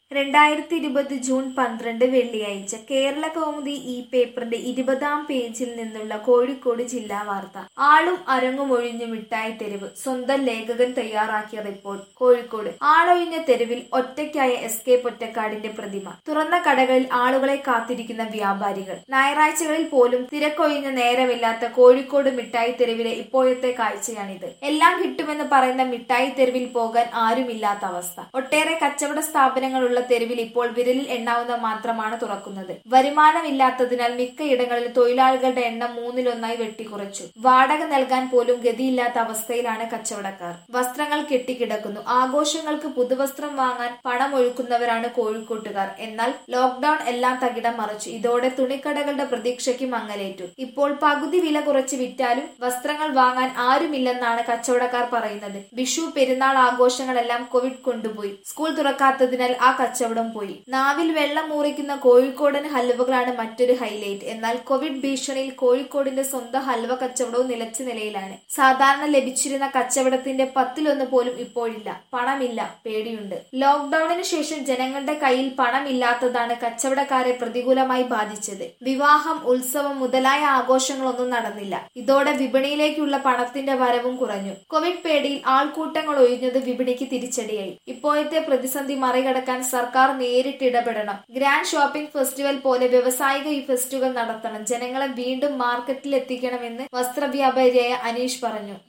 രണ്ടായിരത്തി ഇരുപത് ജൂൺ പന്ത്രണ്ട് വെള്ളിയാഴ്ച കേരള കൗമുദി ഈ പേപ്പറിന്റെ ഇരുപതാം പേജിൽ നിന്നുള്ള കോഴിക്കോട് ജില്ലാ വാർത്ത ആളും അരങ്ങും ഒഴിഞ്ഞു മിഠായി തെരുവ് സ്വന്തം ലേഖകൻ തയ്യാറാക്കിയ റിപ്പോർട്ട് കോഴിക്കോട് ആളൊഴിഞ്ഞ തെരുവിൽ ഒറ്റയ്ക്കായ എസ് കെ പൊറ്റക്കാടിന്റെ പ്രതിമ തുറന്ന കടകളിൽ ആളുകളെ കാത്തിരിക്കുന്ന വ്യാപാരികൾ ഞായറാഴ്ചകളിൽ പോലും തിരക്കൊഴിഞ്ഞ നേരമില്ലാത്ത കോഴിക്കോട് മിഠായി തെരുവിലെ ഇപ്പോഴത്തെ കാഴ്ചയാണിത് എല്ലാം കിട്ടുമെന്ന് പറയുന്ന മിഠായി തെരുവിൽ പോകാൻ ആരുമില്ലാത്ത അവസ്ഥ ഒട്ടേറെ കച്ചവട സ്ഥാപനങ്ങളുള്ള തെരുവിൽ ഇപ്പോൾ വിരലിൽ എണ്ണാവുന്ന മാത്രമാണ് തുറക്കുന്നത് വരുമാനമില്ലാത്തതിനാൽ മിക്കയിടങ്ങളിൽ തൊഴിലാളികളുടെ എണ്ണം മൂന്നിലൊന്നായി വെട്ടിക്കുറച്ചു വാടക നൽകാൻ പോലും ഗതിയില്ലാത്ത അവസ്ഥയിലാണ് കച്ചവടക്കാർ വസ്ത്രങ്ങൾ കെട്ടിക്കിടക്കുന്നു ആഘോഷങ്ങൾക്ക് പുതുവസ്ത്രം വാങ്ങാൻ പണം ഒഴുക്കുന്നവരാണ് കോഴിക്കോട്ടുകാർ എന്നാൽ ലോക്ഡൌൺ എല്ലാം തകിടം മറിച്ചു ഇതോടെ തുണിക്കടകളുടെ പ്രതീക്ഷയ്ക്ക് മങ്ങലേറ്റു ഇപ്പോൾ പകുതി വില കുറച്ച് വിറ്റാലും വസ്ത്രങ്ങൾ വാങ്ങാൻ ആരുമില്ലെന്നാണ് കച്ചവടക്കാർ പറയുന്നത് വിഷു പെരുന്നാൾ ആഘോഷങ്ങളെല്ലാം കോവിഡ് കൊണ്ടുപോയി സ്കൂൾ തുറക്കാത്തതിനാൽ ആ കച്ചവടം പോയി നാവിൽ വെള്ളം മൂറിക്കുന്ന കോഴിക്കോടൻ ഹൽവകളാണ് മറ്റൊരു ഹൈലൈറ്റ് എന്നാൽ കോവിഡ് ഭീഷണിയിൽ കോഴിക്കോടിന്റെ സ്വന്തം ഹൽവ കച്ചവടവും നിലച്ച നിലയിലാണ് സാധാരണ ലഭിച്ചിരുന്ന കച്ചവടത്തിന്റെ പത്തിലൊന്ന് പോലും ഇപ്പോഴില്ല പണമില്ല പേടിയുണ്ട് ലോക്ഡൌണിന് ശേഷം ജനങ്ങളുടെ കയ്യിൽ പണമില്ലാത്തതാണ് കച്ചവടക്കാരെ പ്രതികൂലമായി ബാധിച്ചത് വിവാഹം ഉത്സവം മുതലായ ആഘോഷങ്ങളൊന്നും നടന്നില്ല ഇതോടെ വിപണിയിലേക്കുള്ള പണത്തിന്റെ വരവും കുറഞ്ഞു കോവിഡ് പേടിയിൽ ആൾക്കൂട്ടങ്ങൾ ഒഴിഞ്ഞത് വിപണിക്ക് തിരിച്ചടിയായി ഇപ്പോഴത്തെ പ്രതിസന്ധി മറികടക്കാൻ സർക്കാർ നേരിട്ട് ഇടപെടണം ഗ്രാൻഡ് ഷോപ്പിംഗ് ഫെസ്റ്റിവൽ പോലെ വ്യവസായിക ഈ ഫെസ്റ്റുകൾ നടത്തണം ജനങ്ങളെ വീണ്ടും മാർക്കറ്റിൽ എത്തിക്കണമെന്ന് വസ്ത്രവ്യാപാരിയായ അനീഷ് പറഞ്ഞു